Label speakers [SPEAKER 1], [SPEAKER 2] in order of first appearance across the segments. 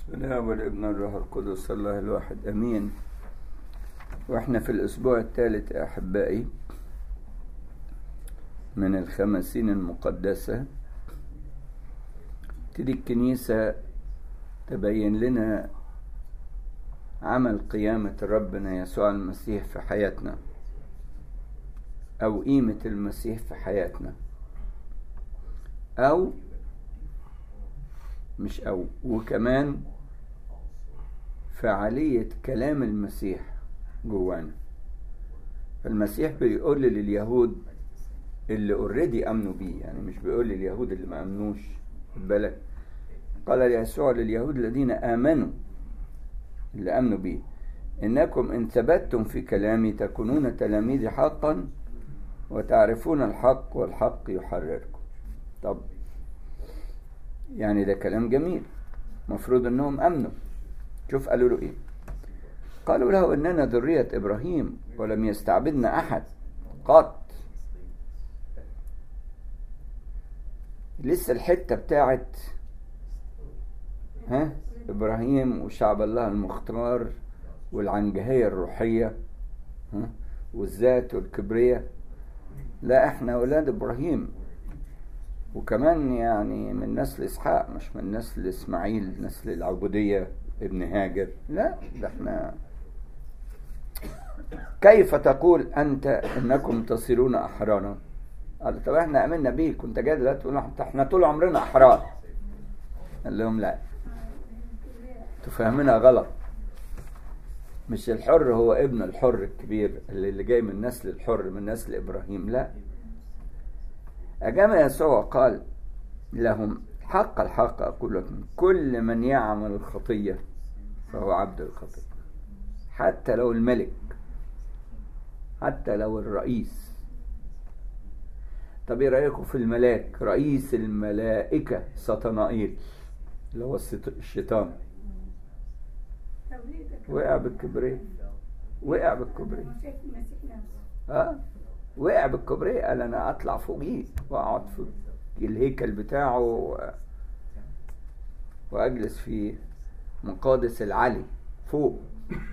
[SPEAKER 1] الاب والابن والروح القدس الله الواحد امين واحنا في الاسبوع الثالث يا احبائي من الخمسين المقدسة تدي الكنيسة تبين لنا عمل قيامة ربنا يسوع المسيح في حياتنا أو قيمة المسيح في حياتنا أو مش أو وكمان فعالية كلام المسيح جوانا فالمسيح بيقول لليهود اللي اوريدي امنوا بيه يعني مش بيقول لليهود اللي ما امنوش خد بالك قال يسوع لليهود الذين امنوا اللي امنوا بيه انكم ان ثبتتم في كلامي تكونون تلاميذي حقا وتعرفون الحق والحق يحرركم طب يعني ده كلام جميل مفروض انهم امنوا شوف قالوا له ايه قالوا له اننا ذريه ابراهيم ولم يستعبدنا احد قط لسه الحته بتاعت ها ابراهيم وشعب الله المختار والعنجهيه الروحيه ها والذات والكبرياء لا احنا اولاد ابراهيم وكمان يعني من نسل اسحاق مش من نسل اسماعيل نسل العبوديه ابن هاجر لا ده احنا كيف تقول انت انكم تصيرون احرارا قال طب احنا امنا بيه كنت جاي دلوقتي تقول احنا طول عمرنا احرار قال لهم لا انتوا فاهمينها غلط مش الحر هو ابن الحر الكبير اللي جاي من نسل الحر من نسل ابراهيم لا أجاب يسوع قال لهم حق الحق أقول لكم كل من يعمل الخطية فهو عبد الخطية حتى لو الملك حتى لو الرئيس طب ايه رايكم في الملاك رئيس الملائكه سطنائيل اللي هو الشيطان وقع بالكبريت وقع بالكبريت اه وقع بالكبريت قال انا اطلع فوقيه واقعد في الهيكل بتاعه واجلس في مقادس العلي فوق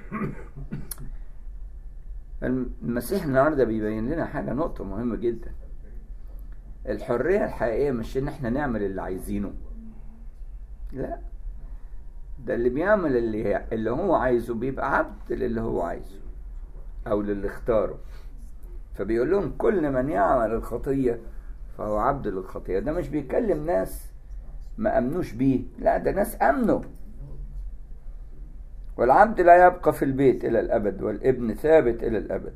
[SPEAKER 1] المسيح النهارده بيبين لنا حاجه نقطه مهمه جدا الحرية الحقيقية مش ان احنا نعمل اللي عايزينه لا ده اللي بيعمل اللي, اللي هو عايزه بيبقى عبد للي هو عايزه او للي اختاره فبيقول لهم كل من يعمل الخطية فهو عبد للخطية ده مش بيكلم ناس ما امنوش بيه لا ده ناس امنوا والعبد لا يبقى في البيت الى الابد والابن ثابت الى الابد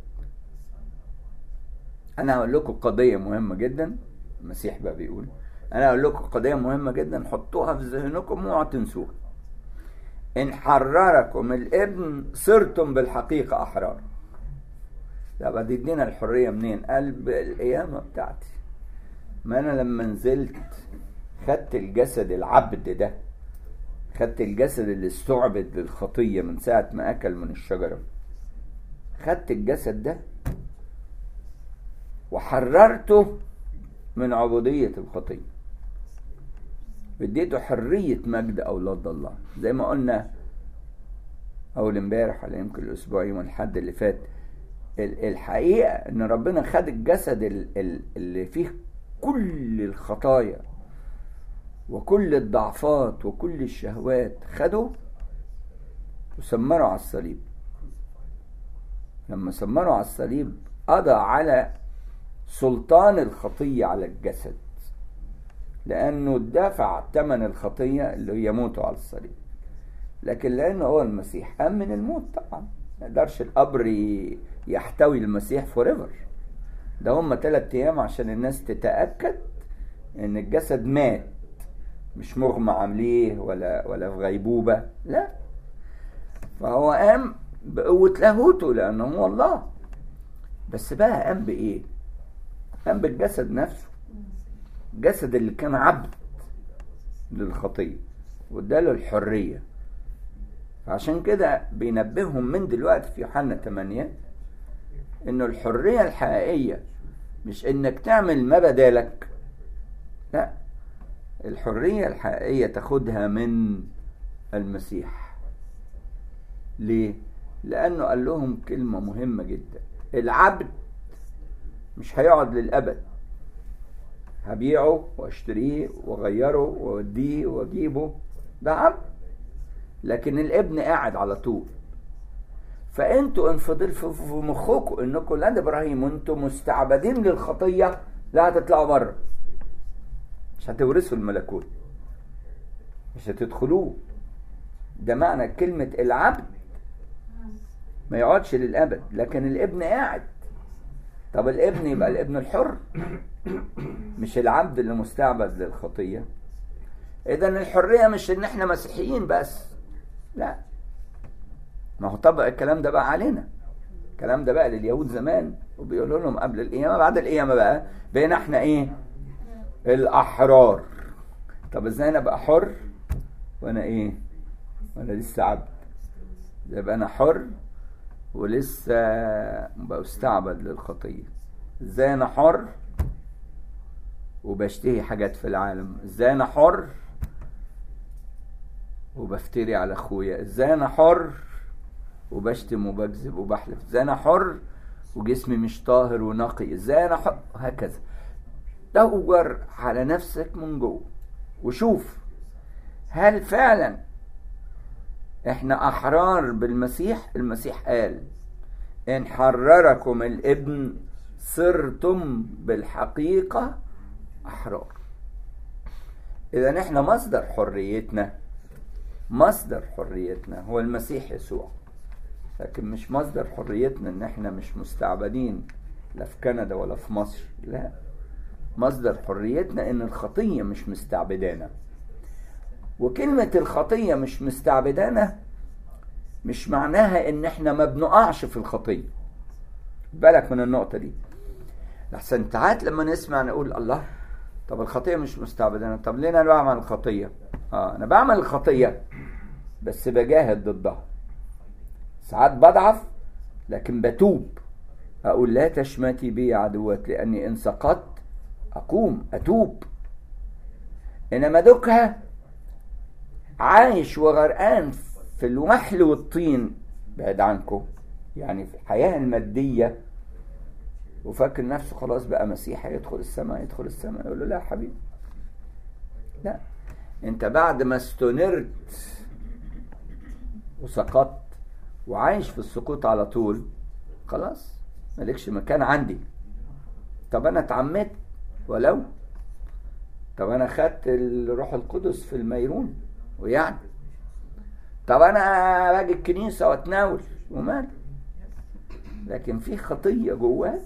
[SPEAKER 1] انا هقول لكم قضيه مهمه جدا المسيح بقى بيقول انا هقول لكم قضيه مهمه جدا حطوها في ذهنكم واوعوا تنسوها ان حرركم الابن صرتم بالحقيقه احرار طب تدينا الحريه منين قلب القيامه بتاعتي ما انا لما نزلت خدت الجسد العبد ده خدت الجسد اللي استعبد للخطيه من ساعه ما اكل من الشجره خدت الجسد ده وحررته من عبودية الخطية اديته حرية مجد أولاد الله زي ما قلنا أول امبارح ولا يمكن الأسبوع يوم الحد اللي فات الحقيقة إن ربنا خد الجسد اللي فيه كل الخطايا وكل الضعفات وكل الشهوات خده وسمره على الصليب لما سمره على الصليب قضى على سلطان الخطية على الجسد لأنه دفع ثمن الخطية اللي هي موته على الصليب لكن لأنه هو المسيح قام من الموت طبعا ما يقدرش القبر يحتوي المسيح فور ده هم ثلاث أيام عشان الناس تتأكد إن الجسد مات مش مغمى عليه ولا ولا في غيبوبة لا فهو قام بقوة لاهوته لأنه هو الله بس بقى قام بإيه؟ قام بالجسد نفسه الجسد اللي كان عبد للخطية واداله الحرية فعشان كده بينبههم من دلوقتي في يوحنا 8 انه الحرية الحقيقية مش انك تعمل ما بدالك لا الحرية الحقيقية تاخدها من المسيح ليه لانه قال لهم كلمه مهمه جدا العبد مش هيقعد للابد هبيعه واشتريه واغيره واوديه واجيبه ده عبد لكن الابن قاعد على طول فانتوا انفضل في مخكم انكم ولاد ابراهيم وانتم مستعبدين للخطيه لا هتطلعوا بره مش هتورثوا الملكوت مش هتدخلوه ده معنى كلمة العبد ما يقعدش للأبد لكن الابن قاعد طب الابن يبقى الابن الحر مش العبد اللي مستعبد للخطية إذا الحرية مش إن إحنا مسيحيين بس لا ما هو طبق الكلام ده بقى علينا الكلام ده بقى لليهود زمان وبيقولوا لهم قبل القيامة بعد القيامة بقى بقينا إحنا إيه الأحرار طب إزاي أنا أبقى حر وأنا إيه وأنا لسه عبد يبقى أنا حر ولسه بستعبد للخطية ازاي انا حر وبشتهي حاجات في العالم ازاي انا حر وبفتري على اخويا ازاي انا حر وبشتم وبكذب وبحلف ازاي انا حر وجسمي مش طاهر ونقي ازاي انا حر هكذا دور على نفسك من جوه وشوف هل فعلا احنا احرار بالمسيح المسيح قال ان حرركم الابن صرتم بالحقيقة احرار اذا احنا مصدر حريتنا مصدر حريتنا هو المسيح يسوع لكن مش مصدر حريتنا ان احنا مش مستعبدين لا في كندا ولا في مصر لا مصدر حريتنا ان الخطية مش مستعبدانا وكلمة الخطية مش مستعبدانا مش معناها ان احنا ما بنقعش في الخطية بالك من النقطة دي لحسن ساعات لما نسمع نقول الله طب الخطية مش مستعبدانا طب ليه انا بعمل الخطية اه انا بعمل الخطية بس بجاهد ضدها ساعات بضعف لكن بتوب اقول لا تشمتي بي عدوات لاني ان سقطت اقوم اتوب انما دوكها عايش وغرقان في الوحل والطين بعد عنكم يعني في الحياة المادية وفاكر نفسه خلاص بقى مسيحي يدخل السماء يدخل السماء يقول له لا يا حبيبي لا انت بعد ما استنرت وسقطت وعايش في السقوط على طول خلاص مالكش مكان عندي طب انا اتعمدت ولو طب انا خدت الروح القدس في الميرون ويعني طب انا باجي الكنيسه واتناول ومال لكن في خطيه جواك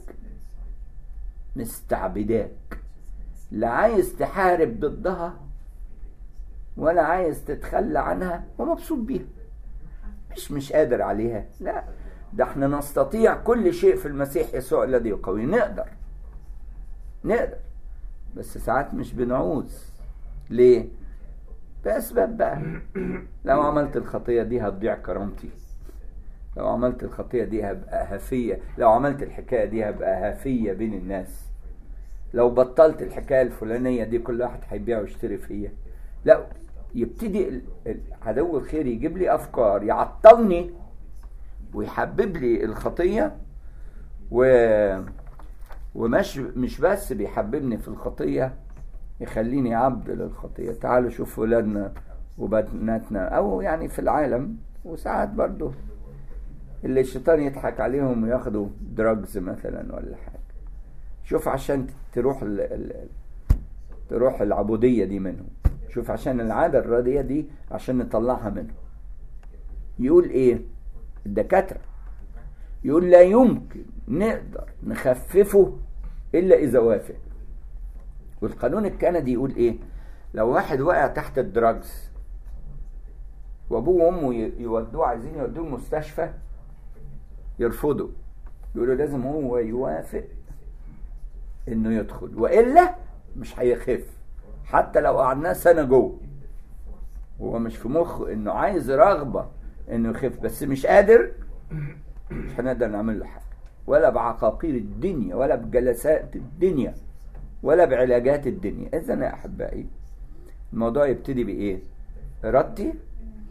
[SPEAKER 1] مستعبداك لا عايز تحارب ضدها ولا عايز تتخلى عنها ومبسوط بيها مش مش قادر عليها لا ده احنا نستطيع كل شيء في المسيح يسوع الذي يقوي نقدر نقدر بس ساعات مش بنعوز ليه بأسباب بقى لو عملت الخطية دي هتضيع كرامتي لو عملت الخطية دي هبقى هفية لو عملت الحكاية دي هبقى هفية بين الناس لو بطلت الحكاية الفلانية دي كل واحد هيبيع ويشتري فيا لا يبتدي عدو الخير يجيب لي أفكار يعطلني ويحبب لي الخطية و ومش مش بس بيحببني في الخطية يخليني عبد للخطية تعالوا شوفوا ولادنا وبناتنا أو يعني في العالم وساعات برضه اللي الشيطان يضحك عليهم وياخدوا دراجز مثلا ولا حاجة شوف عشان تروح ال ال تروح العبودية دي منهم شوف عشان العادة الردية دي عشان نطلعها منهم يقول ايه الدكاترة يقول لا يمكن نقدر نخففه الا اذا وافق والقانون الكندي يقول ايه لو واحد وقع تحت الدراجز وابوه وامه يودوه عايزين يودوه المستشفى يرفضوا يقولوا لازم هو يوافق انه يدخل والا مش هيخف حتى لو قعدناه سنه جوه هو مش في مخه انه عايز رغبه انه يخف بس مش قادر مش هنقدر نعمل له حاجه ولا بعقاقير الدنيا ولا بجلسات الدنيا ولا بعلاجات الدنيا اذا يا احبائي الموضوع يبتدي بايه ارادتي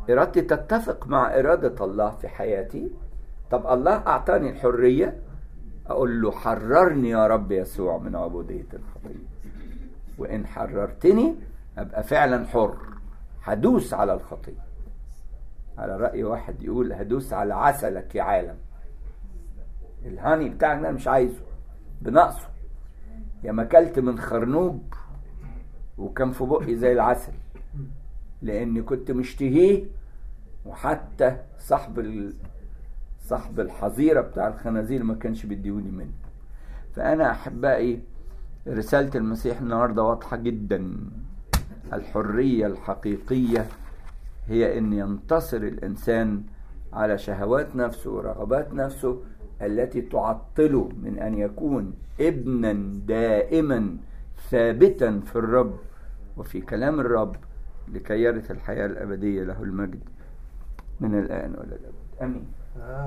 [SPEAKER 1] إرادتي تتفق مع إرادة الله في حياتي طب الله أعطاني الحرية أقول له حررني يا رب يسوع من عبودية الخطية وإن حررتني أبقى فعلا حر هدوس على الخطية على رأي واحد يقول هدوس على عسلك يا عالم الهاني بتاعك ده مش عايزه بنقصه يا ما اكلت من خرنوب وكان في بقي زي العسل لاني كنت مشتهيه وحتى صاحب ال... صاحب الحظيره بتاع الخنازير ما كانش بيديوني منه فانا احبائي رساله المسيح النهارده واضحه جدا الحريه الحقيقيه هي ان ينتصر الانسان على شهوات نفسه ورغبات نفسه التي تعطله من ان يكون ابنا دائما ثابتا في الرب وفي كلام الرب لكي يرث الحياه الابديه له المجد من الان والى الابد امين